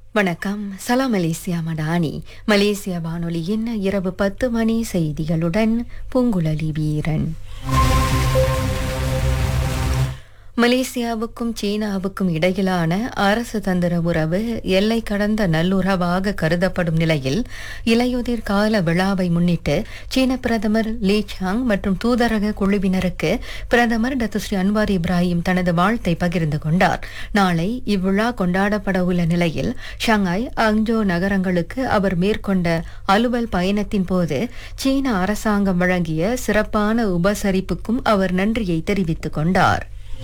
வணக்கம் சலாம் மலேசியா மடானி மலேசிய வானொலியின் இரவு பத்து மணி செய்திகளுடன் பூங்குழலி வீரன் மலேசியாவுக்கும் சீனாவுக்கும் இடையிலான அரசு தந்திர உறவு எல்லை கடந்த நல்லுறவாக கருதப்படும் நிலையில் இலையுதிர் கால விழாவை முன்னிட்டு சீன பிரதமர் லீ சாங் மற்றும் தூதரக குழுவினருக்கு பிரதமர் டத்துஸ்ரீ அன்வார் இப்ராஹிம் தனது வாழ்த்தை பகிர்ந்து கொண்டார் நாளை இவ்விழா கொண்டாடப்பட உள்ள நிலையில் ஷாங்காய் அங்ஜோ நகரங்களுக்கு அவர் மேற்கொண்ட அலுவல் பயணத்தின் போது சீன அரசாங்கம் வழங்கிய சிறப்பான உபசரிப்புக்கும் அவர் நன்றியை தெரிவித்துக் கொண்டார்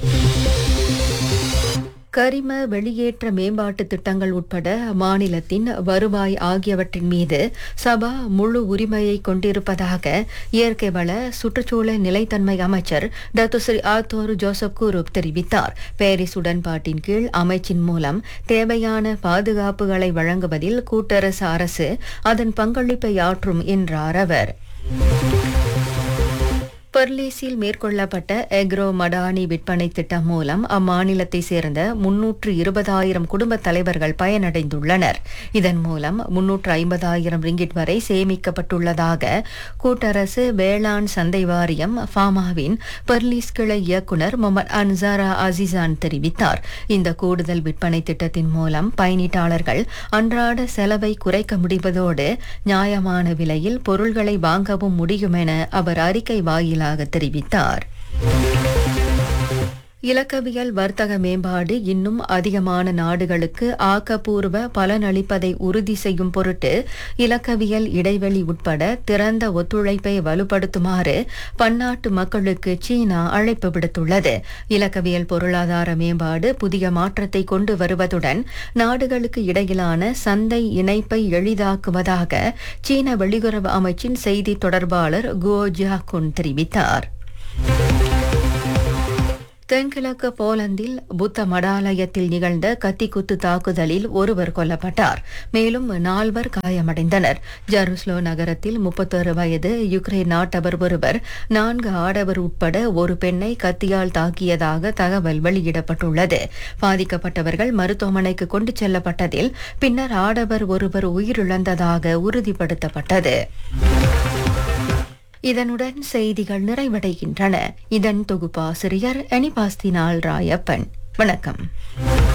கரிம வெளியேற்ற மேம்பாட்டு திட்டங்கள் உட்பட மாநிலத்தின் வருவாய் ஆகியவற்றின் மீது சபா முழு உரிமையை கொண்டிருப்பதாக இயற்கை வள சுற்றுச்சூழல் நிலைத்தன்மை அமைச்சர் டத்துஸ்ரீ ஆத்தோர் ஜோசப் குரூப் தெரிவித்தார் பாரிஸ் உடன்பாட்டின் கீழ் அமைச்சின் மூலம் தேவையான பாதுகாப்புகளை வழங்குவதில் கூட்டரசு அரசு அதன் பங்களிப்பை ஆற்றும் என்றார் அவர் பெர்லிஸில் மேற்கொள்ளப்பட்ட எக்ரோ மடானி விற்பனை திட்டம் மூலம் அம்மாநிலத்தை சேர்ந்த முன்னூற்று இருபதாயிரம் குடும்ப தலைவர்கள் பயனடைந்துள்ளனர் இதன் மூலம் முன்னூற்று ஐம்பதாயிரம் ரிங்கிட் வரை சேமிக்கப்பட்டுள்ளதாக கூட்டரசு வேளாண் சந்தை வாரியம் ஃபாமாவின் பெர்லிஸ் கிளை இயக்குநர் முகமது அன்சாரா அசிசான் தெரிவித்தார் இந்த கூடுதல் விற்பனை திட்டத்தின் மூலம் பயனீட்டாளர்கள் அன்றாட செலவை குறைக்க முடிவதோடு நியாயமான விலையில் பொருள்களை வாங்கவும் முடியும் என அவர் அறிக்கை வாயிலாக வாயிலாக தெரிவித்தார் இலக்கவியல் வர்த்தக மேம்பாடு இன்னும் அதிகமான நாடுகளுக்கு ஆக்கப்பூர்வ பலனளிப்பதை உறுதி செய்யும் பொருட்டு இலக்கவியல் இடைவெளி உட்பட திறந்த ஒத்துழைப்பை வலுப்படுத்துமாறு பன்னாட்டு மக்களுக்கு சீனா அழைப்பு விடுத்துள்ளது இலக்கவியல் பொருளாதார மேம்பாடு புதிய மாற்றத்தை கொண்டு வருவதுடன் நாடுகளுக்கு இடையிலான சந்தை இணைப்பை எளிதாக்குவதாக சீன வெளியுறவு அமைச்சின் செய்தி தொடர்பாளர் கோ ஜியாகுன் தெரிவித்தார் தென்கிழக்கு போலந்தில் புத்த மடாலயத்தில் நிகழ்ந்த கத்திக்குத்து தாக்குதலில் ஒருவர் கொல்லப்பட்டார் மேலும் நால்வர் காயமடைந்தனர் ஜெருஸ்லோ நகரத்தில் முப்பத்தொரு வயது யுக்ரைன் நாட்டவர் ஒருவர் நான்கு ஆடவர் உட்பட ஒரு பெண்ணை கத்தியால் தாக்கியதாக தகவல் வெளியிடப்பட்டுள்ளது பாதிக்கப்பட்டவர்கள் மருத்துவமனைக்கு கொண்டு செல்லப்பட்டதில் பின்னர் ஆடவர் ஒருவர் உயிரிழந்ததாக உறுதிப்படுத்தப்பட்டது இதனுடன் செய்திகள் நிறைவடைகின்றன இதன் தொகுப்பாசிரியர் அனிபாஸ்தினால் ராயப்பன் வணக்கம்